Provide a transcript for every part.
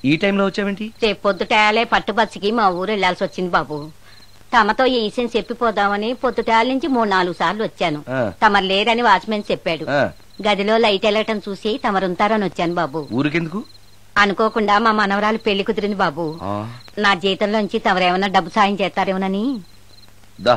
ఈ టైంలో వచ్చావేంటి రేపు పొద్దుటాలే పట్టుబస్సుకి మా ఊరు వెళ్లాల్సి వచ్చింది బాబు తమతో ఈ విషయం చెప్పిపోదామని పొద్దుటాల నుంచి మూడు నాలుగు సార్లు వచ్చాను ఆ. తమరు లేరని వాచ్మెన్ చెప్పాడు ఆ, గదిలో లైట్ వెళ్ళటం చూసి తమరుంటారని వచ్చాను బాబు ఊరికెందుకు అనుకోకుండా మా మనవరాలు పెళ్లి కుదిరింది బాబు ఆ, నా జీతంలోంచి తమరేమన్నా డబ్బు సాయం చేస్తారేమోనని దా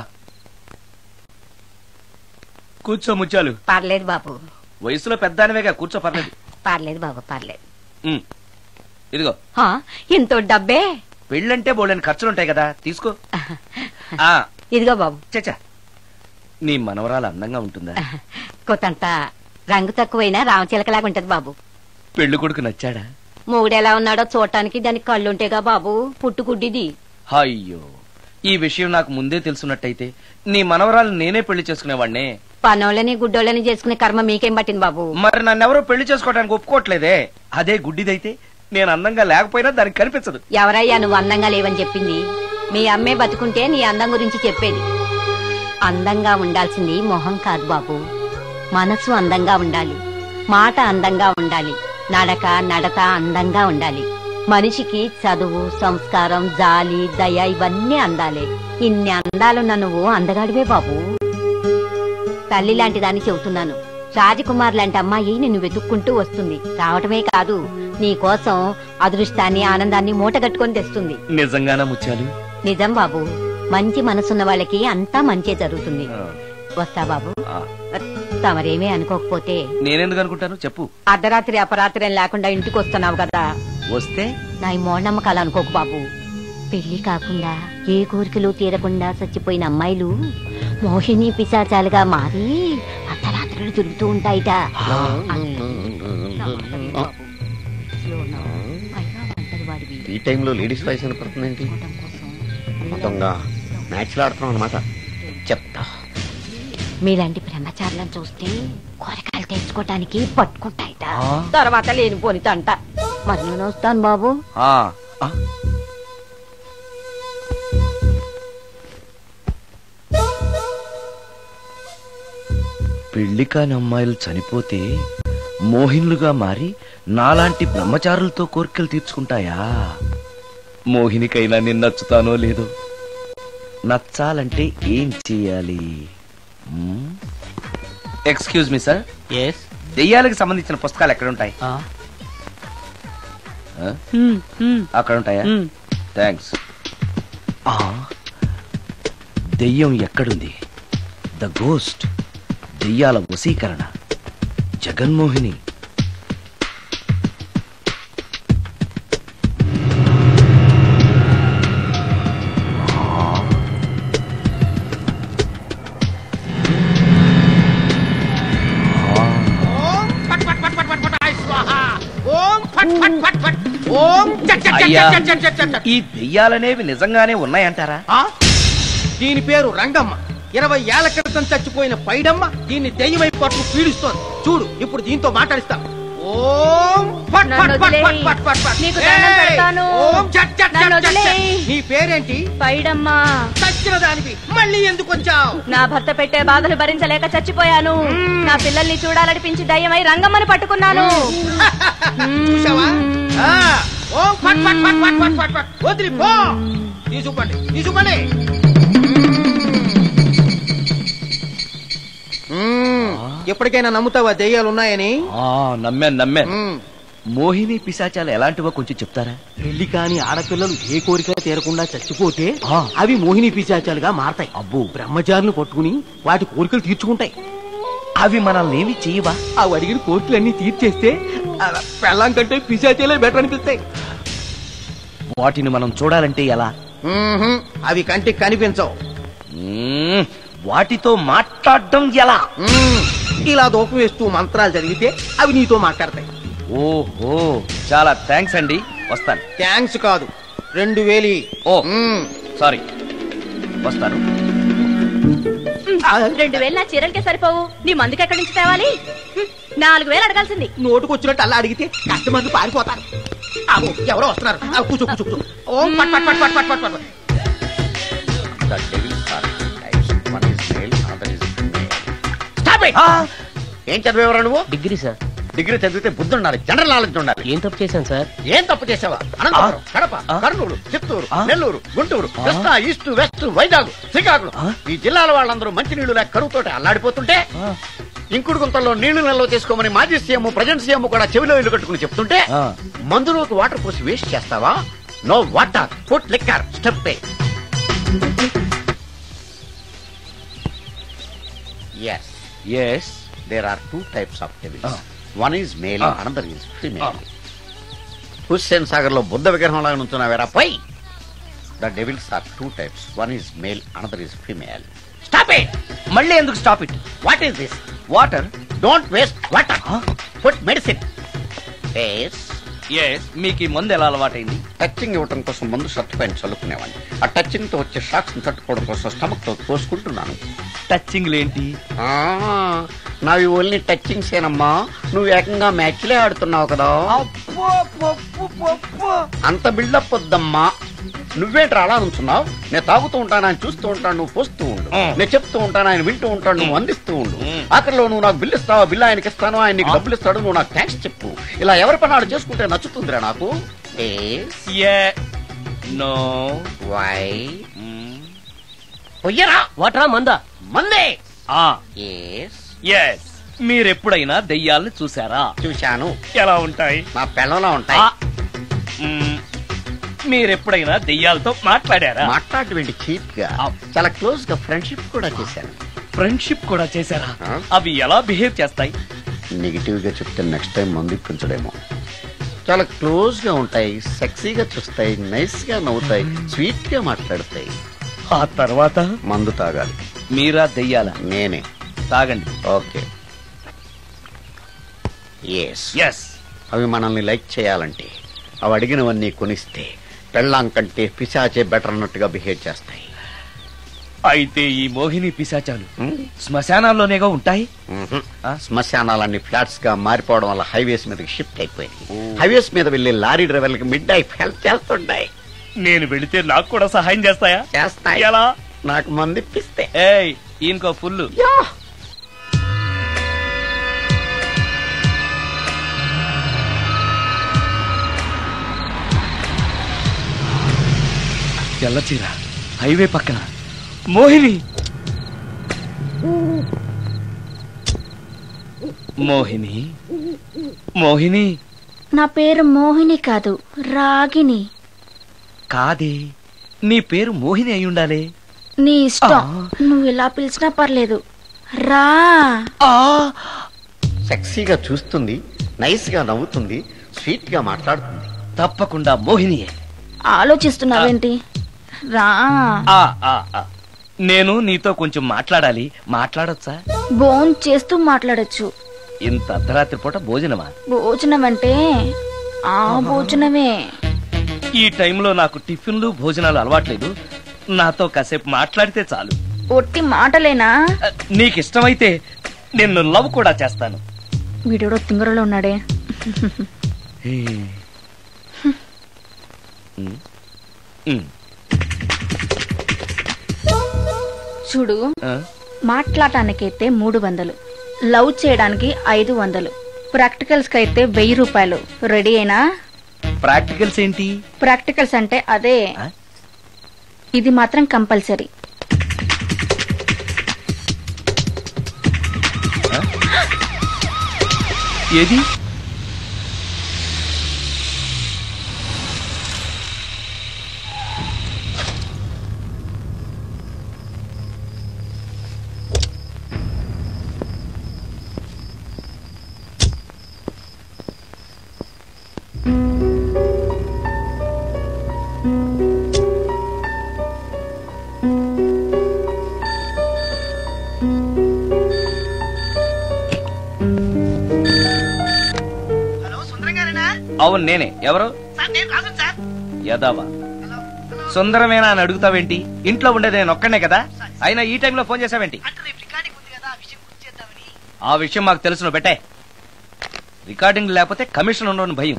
కూర్చో ముత్యాలు పర్లేదు బాబు వయసులో పెద్దానివేగా కూర్చో పర్లేదు పర్లేదు బాబు పర్లేదు ఉమ్, ఇదిగో హా, ఇంతో డబ్బే పెళ్ళంటే బోళ్ళని ఖర్చులుంటాయి కదా తీసుకో ఆ ఇదిగో బాబు చచ్చా నీ మనవరాలు అందంగా ఉంటుందా కొత్తంత రంగు తక్కువైనా రామచిలకలాగా ఉంటది బాబు పెళ్లి కొడుకు నచ్చాడా మూడెలా ఉన్నాడో చూడటానికి దానికి కళ్ళుంటేగా బాబు పుట్టుకుడ్డిది అయ్యో ఈ విషయం నాకు ముందే తెలుసున్నట్టయితే నీ మనవరాలు నేనే పెళ్లి చేసుకునేవాడినే పనోళ్ళని గుడ్డోళ్ళని చేసుకునే కర్మ మీకేం పట్టింది బాబు మరి నన్నెవరూ పెళ్లి చేసుకోవడానికి ఒప్పుకోవట్లేదే అదే గుడ్డిదైతే నేను అందంగా లేకపోయినా దానికి కనిపించదు ఎవరయ్యా నువ్వు అందంగా లేవని చెప్పింది మీ అమ్మే బతుకుంటే నీ అందం గురించి చెప్పేది అందంగా ఉండాల్సింది మొహం కాదు బాబు మనసు అందంగా ఉండాలి మాట అందంగా ఉండాలి నడక నడత అందంగా ఉండాలి మనిషికి చదువు సంస్కారం జాలి దయ ఇవన్నీ అందాలే ఇన్ని అందాలున్న నువ్వు అందగాడివే బాబు తల్లి లాంటి దాన్ని చెబుతున్నాను రాజకుమార్ లాంటి అమ్మాయి నిన్ను వెతుక్కుంటూ వస్తుంది రావటమే కాదు నీ కోసం అదృష్టాన్ని ఆనందాన్ని మూటగట్టుకొని తెస్తుంది నిజంగానా ముత్యాలు నిజం బాబు మంచి మనసున్న వాళ్ళకి అంతా మంచే జరుగుతుంది ఆ, వస్తా బాబు ఆ. తమరేమీ అనుకోకపోతే నేనెందుకు అనుకుంటాను చెప్పు అర్ధరాత్రి అపరాత్రి అని లేకుండా ఇంటికి వస్తున్నావు కదా వస్తే నా ఈ మూఢనమ్మకాలు అనుకోకు బాబు పెళ్లి కాకుండా ఏ కోరికలు తీరకుండా చచ్చిపోయిన అమ్మాయిలు మోహిని పిశాచాలుగా మారి అర్ధరాత్రులు తిరుగుతూ ఉంటాయిట ఈ టైంలో లేడీస్ వాయిస్ వినపడుతుందేంటి మొత్తంగా మ్యాచ్లు ఆడుతున్నాం అనమాట చెప్తా మీలాంటి బ్రహ్మచారులను చూస్తే కోరికలు తెచ్చుకోవటానికి పట్టుకుంటాయిట ఆ. తర్వాత లేని పోనితంట మరి నేను వస్తాను బాబు ఆ, ఆ. పెళ్లి కాని అమ్మాయిలు చనిపోతే మోహిన్లుగా మారి నాలాంటి బ్రహ్మచారులతో కోరికలు తీర్చుకుంటాయా మోహినికైనా నేను నచ్చుతానో లేదో నచ్చాలంటే ఏం చెయ్యాలి ఎక్స్క్యూజ్ మీ సార్ ఎస్ దెయ్యాలకు సంబంధించిన పుస్తకాలు ఎక్కడ ఉంటాయి ఆ? అక్కడ ఉంటాయా థ్యాంక్స్ దెయ్యం ఎక్కడుంది ద గోస్ట్ దెయ్యాల వశీకరణ జగన్మోహిని ఓం ఫట్ ఫట్ ఫట్ ఫట్ ఫట్ ఫట్ ఐ స్వాహ ఓం ఫట్ ఫట్ ఫట్ ఫట్ ఓం చట్ చట్ చట్ అయ్యా. చట్ చట్ చట్ చట్ చట్. ఈ దెయ్యాలనేవి నిజంగానే ఉన్నాయంటారా ఆ? దీని పేరు రంగమ్మ ఇరవై ఏళ్ల క్రితం చచ్చిపోయిన పైడమ్మ దీన్ని దెయ్యమై పట్టు పీడిస్తోంది చూడు ఇప్పుడు దీంతో మాట్లాడిస్తాం ఓం ఫట్ ఫట్ నన్ను ఫట్ ఫట్ వదిలేయ్. ఫట్ ఫట్ ఫట్. నీకు దండం ఏయ్! పెడతాను. ఓం చట్ చట్ నన్ను చట్ చట్ చట్. వదిలేయ్. నీ పేరేంటి పైడమ్మా చచ్చిన దానివి మళ్ళీ ఎందుకు వచ్చావు నా భర్త పెట్టే బాధలు భరించలేక చచ్చిపోయాను నా పిల్లల్ని చూడాలనిపించి దయ్యమై రంగమ్మని పట్టుకున్నాను చూసావా ఆ, ఓం ఫట్ ఫట్ ఫట్ ఫట్ ఫట్ ఫట్ ఫట్ వదిలి పో తీసుకుపండి తీసుకుపండి మ్మ్. ఎప్పటికైనా నమ్ముతావా దెయ్యాలు ఉన్నాయని ఆ నమ్మాను నమ్మాను మ్మ్. మోహిని పిశాచాలు ఎలాంటివో కొంచెం చెప్తారా పెళ్లి కాని ఆడపిల్లలు ఏ కోరిక తీరకుండా చచ్చిపోతే ఆ. అవి మోహిని పిశాచాలుగా మారతాయి అబ్బో బ్రహ్మచారులు పట్టుకుని వాటి కోరికలు తీర్చుకుంటాయి అవి మనల్ని ఏమి చేయవా అవి అడిగిన కోరికలన్నీ తీర్చేస్తే ఆ, పెళ్ళాం కంటే పిశాచాలే బెటర్ అనిపిస్తాయి వాటిని మనం చూడాలంటే ఎలా మ్మ్హ్మ్. అవి కంటికి కనిపించవు మ్మ్, వాటితో మాట్లాడడం ఎలా మ్మ్. ఇలా దూపం వేస్తూ మంత్రాలు చదివితే అవి నీతో మాట్లాడతాయి ఓహో చాలా థ్యాంక్స్ అండి వస్తాను థ్యాంక్స్ కాదు రెండు వేలి ఓ. మ్మ్. సారీ వస్తాను రెండు వేలు నా చీరలకే సరిపోవు నీ మందుకి ఎక్కడి నుంచి తేవాలి హ్మ్, నాలుగు వేలు అడగాల్సింది నోటుకు వచ్చినట్టు అలా అడిగితే కస్టమర్లు పారిపోతారు అబ్బో, ఎవరో వస్తున్నారు ఆ, కూర్చో కూర్చో కూర్చో ఓం పట్ పట్ పట్ పట్ పట్ పట్ పట్ The devils are two types. One is male, other is female. Stop it! ఆ, ఏం చదివేవరా నువ్వు డిగ్రీ సార్ డిగ్రీ చదివితే బుద్ధి ఉండాలి జనరల్ నాలెడ్జ్ ఉండాలి ఏం తప్పు చేశాను సార్ ఏం తప్పు చేసావా అనంతపురం కడప ఆ? కర్నూలు చిత్తూరు ఆ? నెల్లూరు గుంటూరు కృష్ణా ఈస్ట్ వెస్ట్ వైజాగ్ శ్రీకాకుళం ఆ? ఈ జిల్లాల వాళ్ళందరూ మంచి నీళ్లు లేక కరువుతోటి అల్లాడిపోతుంటే ఆ. ఇంకుడు గుంతల్లో నీళ్లు నిల్వ చేసుకోమని మాజీ సీఎం ప్రజెంట్ సీఎం కూడా చెవిలో ఇల్లు కట్టుకుని చెప్తుంటే ఆ. మందులోకి వాటర్ పోసి వేస్ట్ చేస్తావా no water put liquor step yes yes there are two types of devils. Ah. One is male, Ah. another is female. Hussain Sagar లో బుద్ధ విగ్రహం లాగా నుంచున్నావేరా పై the devils are two types one is male another is female stop it మళ్ళీ ఎందుకు stop it what is this water don't waste water Huh? Put medicine yes yes మీకు ఈ మందు ఎలా అలవాటైంది టచింగ్ ఇవ్వడం కోసం ముందు షర్ట్ పైన చల్లుకునేవాడిని ఆ టచింగ్ తో వచ్చే షాక్స్ ని తట్టుకోవడం కోసం స్టమక్ తో పోసుకుంటున్నాను టచింగ్ లేంటి ఆ, నావి ఓన్లీ టచింగ్స్ ఏనమ్మా నువ్వు ఏకంగా మ్యాచ్లే ఆడుతున్నావు కదా అంత బిల్డప్ వద్దమ్మా నువ్వేంట్రా అలా నుంచున్నావు నేను తాగుతూ ఉంటాను ఆయన చూస్తూ ఉంటాను నువ్వు పోస్తూ ఉండు ఆ. నేను చెప్తూ ఉంటాను ఆయన వింటూ ఉంటాను నువ్వు అందిస్తూ ఉండు ఉమ్. ఆఖరిలో నువ్వు నాకు బిల్లు ఇస్తావా బిల్లు ఆయనకి ఇస్తాను ఆయన నీకు ఆ. డబ్బులు ఇస్తాడు నువ్వు నాకు థ్యాంక్స్ చెప్పు ఇలా ఎవరి పని ఆడు చేసుకుంటే నచ్చుతుందిరా నాకు ఏ నో వై పొయ్యరా వాటరా మందా మందే ఆ ఎస్ ఎస్ మీరెప్పుడైనా దెయ్యాల్ని చూసారా చూశాను ఎలా ఉంటాయి నా పిల్లలా ఉంటాయి ఆ. మ్మ్. మీరెప్పుడైనా దెయ్యాలతో మాట్లాడారా మాట్లాడేటువంటి చీప్ గా ఆ. చాలా క్లోజ్ గా ఫ్రెండ్షిప్ కూడా చేశాను ఫ్రెండ్షిప్ కూడా చేశారా ఆ. అవి ఎలా బిహేవ్ చేస్తాయి నెగిటివ్ గా చెప్తే నెక్స్ట్ టైం మందు ఇప్పించడేమో చాలా క్లోజ్ గా ఉంటాయి సెక్సీగా చూస్తాయి నైస్ గా నవ్వుతాయి స్వీట్ గా మాట్లాడతాయి ఆ తర్వాత మందు తాగాలి మీరా దెయ్యాల నేనే తాగండి ఓకే ఎస్ ఎస్ అవి మనల్ని లైక్ చేయాలంటే అవి అడిగినవన్నీ కొనిస్తే పెళ్ళాం కంటే పిశాచే బెటర్ అన్నట్టుగా బిహేవ్ చేస్తాయి అయితే ఈ మోహిని పిశాచాలు హ్మ్? శ్మశానాల్లోనేగా ఉంటాయి మ్మ్హ. ఆ? శ్మశానాలన్నీ ఫ్లాట్స్ గా మారిపోవడం వల్ల హైవేస్ మీదకి షిఫ్ట్ అయిపోయింది హైవేస్ మీద వెళ్లే లారీ డ్రైవర్లకి మిడ్ నైట్ హెల్ప్ చేస్తుంటాయి నేను వెళితే నాకు కూడా సహాయం చేస్తాయా చేస్తాయి ఎలా నాకు మంది ఇప్పిస్తే ఏయ్ ఈయనకో ఫుల్ తెల్లచీర హైవే పక్కన మోహిని మోహిని మోహిని నా పేరు మోహిని కాదు రాగిని కాదే నీ పేరు మోహిని అయి ఉండాలి నీ ఇష్టం ఆ. నువ్వు ఇలా పిలిచినా పర్లేదు రా సెక్సీగా చూస్తుంది నైస్ గా నవ్వుతుంది స్వీట్ గా మాట్లాడుతుంది తప్పకుండా మోహినియే ఆలోచిస్తున్నావేంటి రా ఆ, ఆ, ఆ. నేను నీతో కొంచెం మాట్లాడాలి మాట్లాడొచ్చా బోన్ చేస్తూ మాట్లాడొచ్చు ఇంత అర్ధరాత్రి పూట భోజనమా భోజనం అంటే ఆ భోజనమే ఈ టైంలో నాకు టిఫిన్లు భోజనాలు అలవాట్లేదు నాతో కాసేపు మాట్లాడితే చాలు ఒట్టి మాటలేనా ఆ, నీకు ఇష్టమైతే నిన్ను లవ్ కూడా చేస్తాను వీడెవడో తింగరలో ఉన్నాడే ఉమ్. ఉమ్. చూడు ఆ? మాట్లాడటానికైతే మూడు వందలు లవ్ చేయడానికి ఐదు వందలు ప్రాక్టికల్స్ కి అయితే వెయ్యి రూపాయలు రెడీ అయినా ప్రాక్టికల్స్ ఏంటి ప్రాక్టికల్స్ అంటే అదే ఆ? ఇది మాత్రం కంపల్సరీ ఏది అవును నేనే ఎవరు యదావా సుందరమేనా అని అడుగుతావేంటి ఇంట్లో ఉండేది నేను ఒక్కనే కదా అయినా ఈ టైంలో ఫోన్ చేసావేంటి ఆ విషయం మాకు తెలుసును పెట్టే రికార్డింగ్ లేకపోతే కమిషన్ ఉండని భయం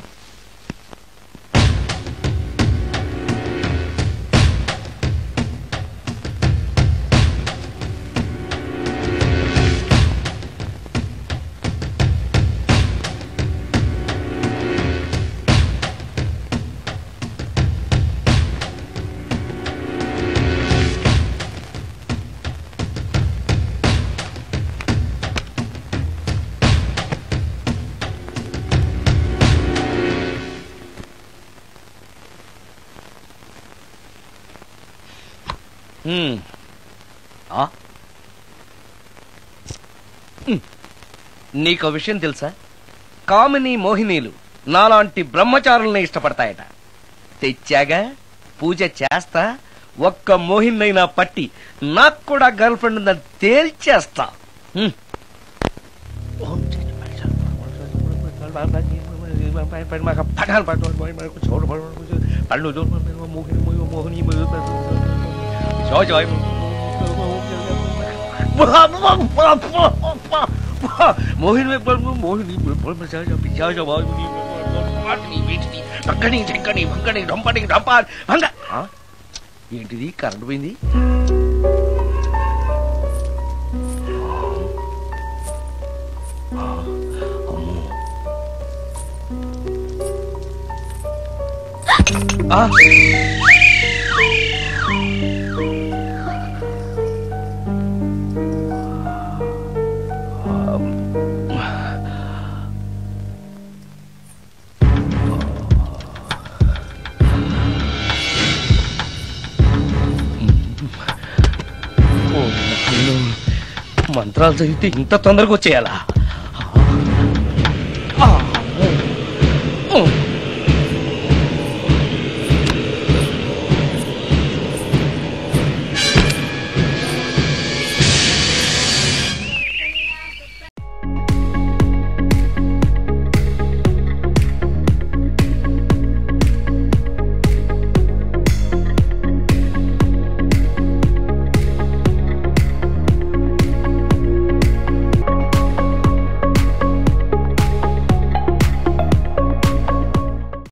హ్మ్. ఆ? హ్మ్. నీకో విషయం తెలుసా కామిని మోహినీలు నాలాంటి బ్రహ్మచారుల్ని ఇష్టపడతాయట తెచ్చాగా పూజ చేస్తా ఒక్క మోహిన్నైనా పట్టి నాకు కూడా గర్ల్ ఫ్రెండ్ ఉందని తేల్చేస్తా హ్మ్. మోహిని మోహిని భంగని చెంకని భంగని డొంపని డొంప భంగ ఆ? ఏంటిది కరెంట్ పోయింది ఆ. ఓ, నాయనో. మంత్రాలు చదివితే ఇంత తొందరగా వచ్చేయాలా